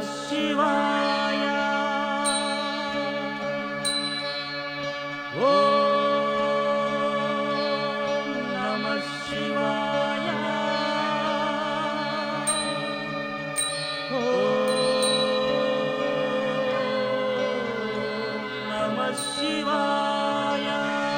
శివాయ ఓం నమః శివాయ ఓం నమః శివాయ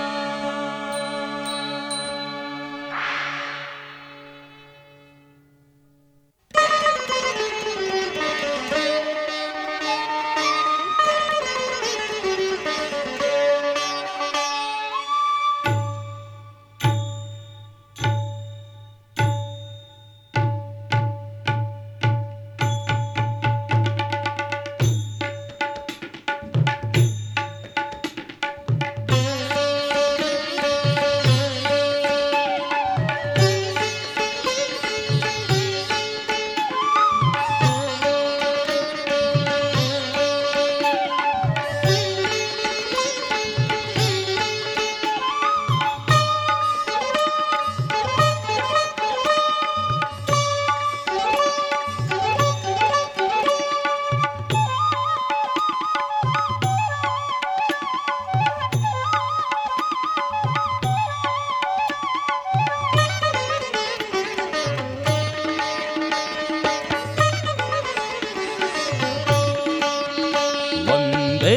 వందే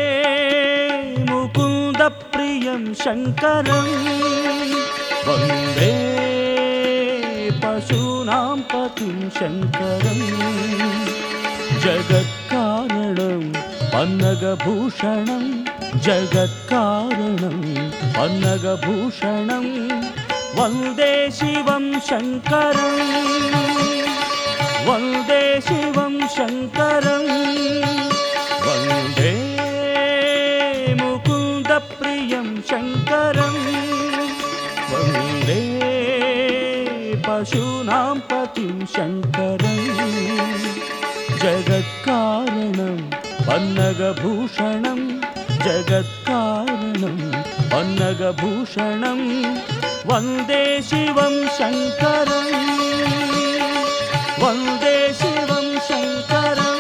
ముకుంద ప్రియం శంకరం వందే పశూనాం పతిం శంకరం జగత్కారణం పన్నగభూషణం జగత్కారణం పన్నగభూషణం వందే శివం శంకరం వందే శివం శంకరం వందే ముకుంద ప్రియం శంకరం వందే పశూనాం పతిం శంకరం జగత్కారణం పన్నగభూషణం జగత్కారణం పన్నగభూషణం వందే శివం శంకరం వందే శివం శంకరం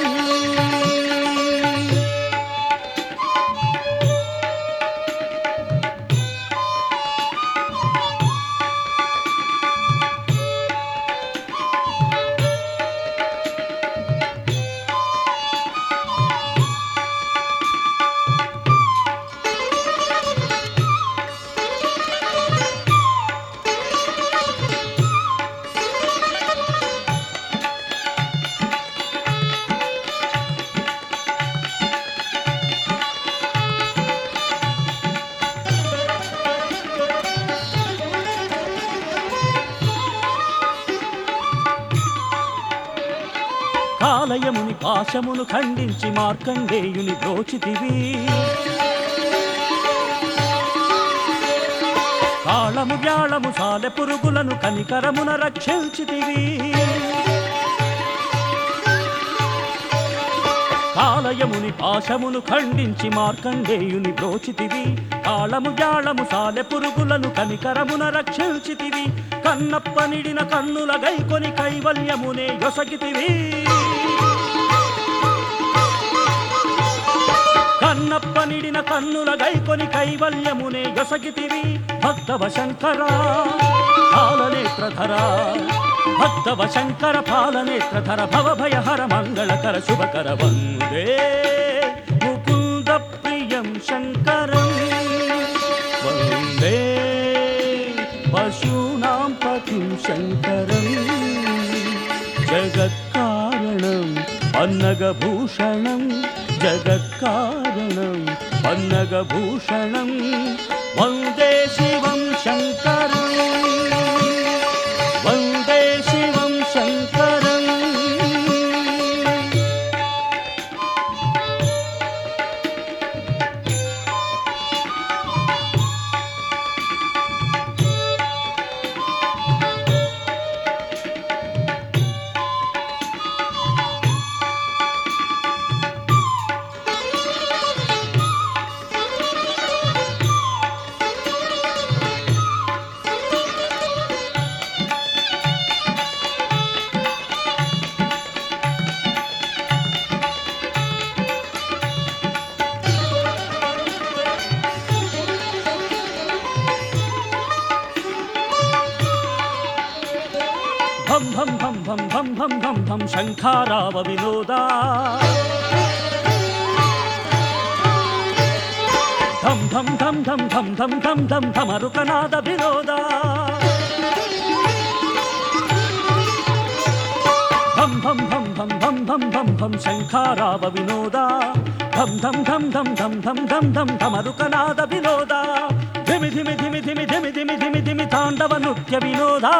కాలయముని పాశమును ఖండించి మార్కండేయుని బ్రోచితివి కాళము వ్యాళము సాలె పురుగులను కనికరమున రక్షించితివి కాలయముని పాశమును ఖండించి మార్కండేయుని బ్రోచితివి కాళము వ్యాళము సాలె పురుగులను కనికరమున రక్షించితివి కన్నప్ప నిడిన కన్నుల గైకొని కైవల్యమునే యొసగితివి కన్నప్ప నిడిన కన్నుల గైకొని కైవల్యమునే యొసగితివి భక్తవ శంకర పాలనేత్రధర భక్తవ శంకర పాలనేత్రధర భవభయహర మంగళకర శుభకర వందే ముకుంద ప్రియం శంకరం వందే పశూనాం పతిం శంకరం జగత్కారణం పన్నగభూషణం జగత్కారణం పన్నగభూషణం వందే శివం శంకరం వందే శివం శంకరం ధం ధం శంఖారావ వినోదా ధం ధం ధం ధం ధం ధం ధం ధం ధమరుకనాద వినోదా ధం ధం ధం ధం ధం ధం ధం ధం శంఖారావ వినోదా ధం ధం ధం ధం ధం ధం ధం ధం ధమరుకనాద వినోదా ధిమి ధిమి ధిమి ధిమి ధిమి ధిమి ధిమి ధిమి తాండవ నృత్య వినోదా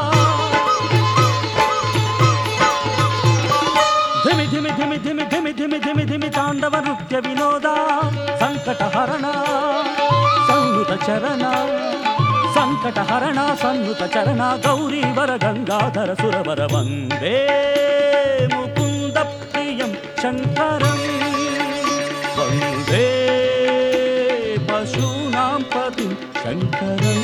ధిమి ధిమి ధిమి ధిమి ధిమి ధిమి ధిమి ధిమి తాండవ నృత్య వినోద సంకటహరణ సంహృత చరణ సంకటహరణ సంహృత చరణ గౌరీవర గంగాధర సురవర వందే ముకుంద ప్రియం శంకరం వందే పశూనాం పతిం శంకరం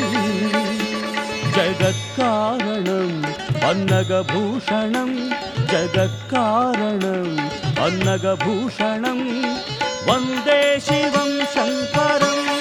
జగత్కారణం పన్నగభూషణం జగత్కారణం పన్నగభూషణం వందే శివం శంకరం